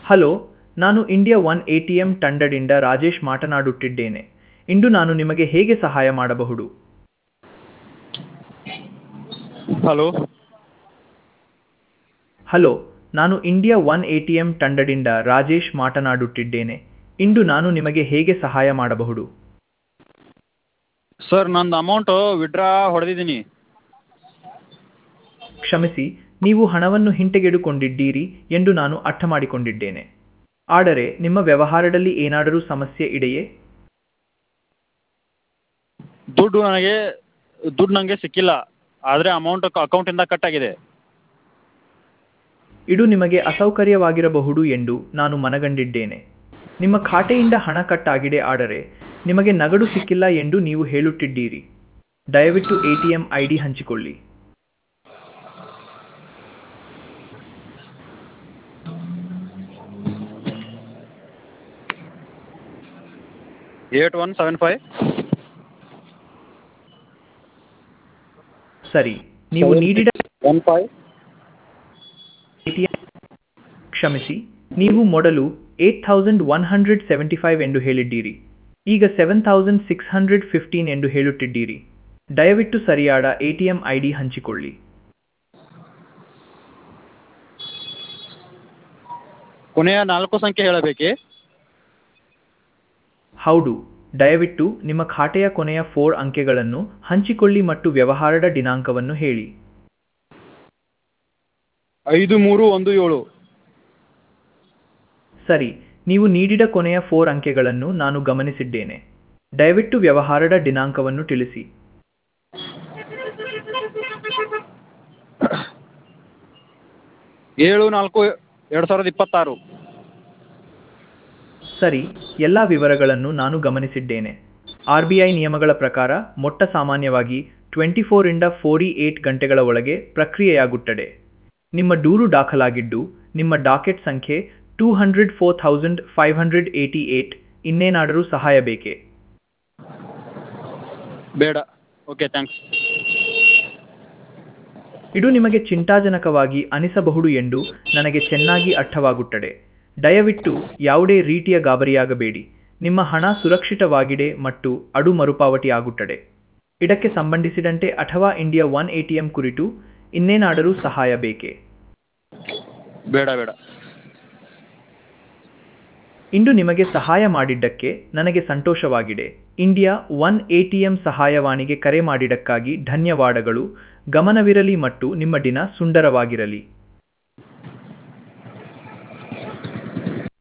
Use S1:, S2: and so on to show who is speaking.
S1: hello ನಾನು India one A T M ತಂಡದಿಂದ ರಾಜೇಶ್ ಮಾತನಾಡುತ್ತಿದ್ದೇನೆ ಇಂದು ನಾನು ನಿಮಗೆ ಹೇಗೆ ಸಹಾಯ ಮಾಡಬಹುದು
S2: ಹಲೋ
S1: ಹಲೋ ನಾನು India one A T M ತಂಡದಿಂದ ರಾಜೇಶ್ ಮಾತನಾಡುತ್ತಿದ್ದೇನೆ ಇಂದು ನಾನು ನಿಮಗೆ ಹೇಗೆ ಸಹಾಯ ಮಾಡಬಹುದು
S2: ಸರ್ ನಂದು ಅಮೌಂಟು ವಿಡ್ರಾ ಹೊಡೆದಿದ್ದೀನಿ
S1: ಕ್ಷಮಿಸಿ ನೀವು ಹಣವನ್ನು ಹಿಂತೆಗೆದುಕೊಂಡಿದ್ದೀರಿ ಎಂದು ನಾನು ಅರ್ಥ ಮಾಡಿಕೊಂಡಿದ್ದೇನೆ ಆದರೆ ನಿಮ್ಮ ವ್ಯವಹಾರದಲ್ಲಿ ಏನಾದರೂ ಸಮಸ್ಯೆ ಇದೆಯೇ
S2: ದುಡ್ಡು ನನಗೆ ದುಡ್ಡು ನನಗೆ ಸಿಕ್ಕಿಲ್ಲ ಆದರೆ ಅಮೌಂಟ್ ಅಕೌಂಟಿಂದ ಕಟ್ ಆಗಿದೆ
S1: ಇದು ನಿಮಗೆ ಅಸೌಕರ್ಯವಾಗಿರಬಹುದು ಎಂದು ನಾನು ಮನಗಂಡಿದ್ದೇನೆ ನಿಮ್ಮ ಖಾತೆಯಿಂದ ಹಣ ಕಟ್ ಆಗಿದೆ ಆದರೆ ನಿಮಗೆ ನಗದು ಸಿಕ್ಕಿಲ್ಲ ಎಂದು ನೀವು ಹೇಳುತ್ತಿದ್ದೀರಿ ದಯವಿಟ್ಟು A T M I D ಹಂಚಿಕೊಳ್ಳಿ
S2: ಏಟ್ ಒನ್ ಸೆವೆನ್ ಫೈವ್
S1: ಸರಿ ನೀವು ನೀಡಿದ
S2: ಒನ್ ಫೈವ್
S1: ATM ಕ್ಷಮಿಸಿ ನೀವು ಮೊದಲು eight thousand one hundred seventy five ಎಂದು ಹೇಳಿದ್ದೀರಿ ಈಗ seven thousand six hundred fifteen ಎಂದು ಹೇಳುತ್ತಿದ್ದೀರಿ ದಯವಿಟ್ಟು ಸರಿಯಾದ A T M I D ಹಂಚಿಕೊಳ್ಳಿ
S2: ಕೊನೆಯ ನಾಲ್ಕು ಸಂಖ್ಯೆ ಹೇಳಬೇಕೇ
S1: ಹೌದು ದಯವಿಟ್ಟು ನಿಮ್ಮ ಖಾತೆಯ ಕೊನೆಯ ಫೋರ್ ಅಂಕೆಗಳನ್ನು ಹಂಚಿಕೊಳ್ಳಿ ಮತ್ತು ವ್ಯವಹಾರದ ದಿನಾಂಕವನ್ನು ಹೇಳಿ
S2: ಐದು ಮೂರು ಒಂದು ಏಳು
S1: ಸರಿ ನೀವು ನೀಡಿದ ಕೊನೆಯ ಫೋರ್ ಅಂಕೆಗಳನ್ನು ನಾನು ಗಮನಿಸಿದ್ದೇನೆ ದಯವಿಟ್ಟು ವ್ಯವಹಾರದ ದಿನಾಂಕವನ್ನು ತಿಳಿಸಿ
S2: ಏಳು ನಾಲ್ಕು ಎರಡು ಸಾವಿರದ ಇಪ್ಪತ್ತಾರು
S1: ಸರಿ ಎಲ್ಲ ವಿವರಗಳನ್ನು ನಾನು ಗಮನಿಸಿದ್ದೇನೆ ಆರ್ ಬಿ ಐ ನಿಯಮಗಳ ಪ್ರಕಾರ ಮೊಟ್ಟ ಸಾಮಾನ್ಯವಾಗಿ ಟ್ವೆಂಟಿ ಫೋರಿಂದ ಫೋರ್ಟಿ ಏಟ್ ಗಂಟೆಗಳ ಒಳಗೆ ಪ್ರಕ್ರಿಯೆಯಾಗುತ್ತದೆ ನಿಮ್ಮ ದೂರು ದಾಖಲಾಗಿದ್ದು ನಿಮ್ಮ ಡಾಕೆಟ್ ಸಂಖ್ಯೆ two hundred four thousand five hundred eighty eight ಇನ್ನೇನಾದರೂ ಸಹಾಯ ಬೇಕೇ
S2: ಬೇಡ ಓಕೆ ಥ್ಯಾಂಕ್ಸ್
S1: ಇದು ನಿಮಗೆ ಚಿಂತಾಜನಕವಾಗಿ ಅನಿಸಬಹುದು ಎಂದು ನನಗೆ ಚೆನ್ನಾಗಿ ಅರ್ಥವಾಗುತ್ತದೆ ದಯವಿಟ್ಟು ಯಾವುದೇ ರೀತಿಯ ಗಾಬರಿಯಾಗಬೇಡಿ ನಿಮ್ಮ ಹಣ ಸುರಕ್ಷಿತವಾಗಿದೆ ಮತ್ತು ಅದು ಮರುಪಾವತಿಯಾಗುತ್ತದೆ ಇದಕ್ಕೆ ಸಂಬಂಧಿಸಿದಂತೆ ಅಥವಾ India one A T M ಕುರಿತು ಇನ್ನೇನಾದರೂ ಸಹಾಯ ಬೇಕೇ
S2: ಬೇಡ ಬೇಡ
S1: ಇಂದು ನಿಮಗೆ ಸಹಾಯ ಮಾಡಿದ್ದಕ್ಕೆ ನನಗೆ ಸಂತೋಷವಾಗಿದೆ India one A T M ಸಹಾಯವಾಣಿಗೆ ಕರೆ ಮಾಡಿದ್ದಕ್ಕಾಗಿ ಧನ್ಯವಾದಗಳು ಗಮನವಿರಲಿ ಮತ್ತು ನಿಮ್ಮ ದಿನ ಸುಂದರವಾಗಿರಲಿ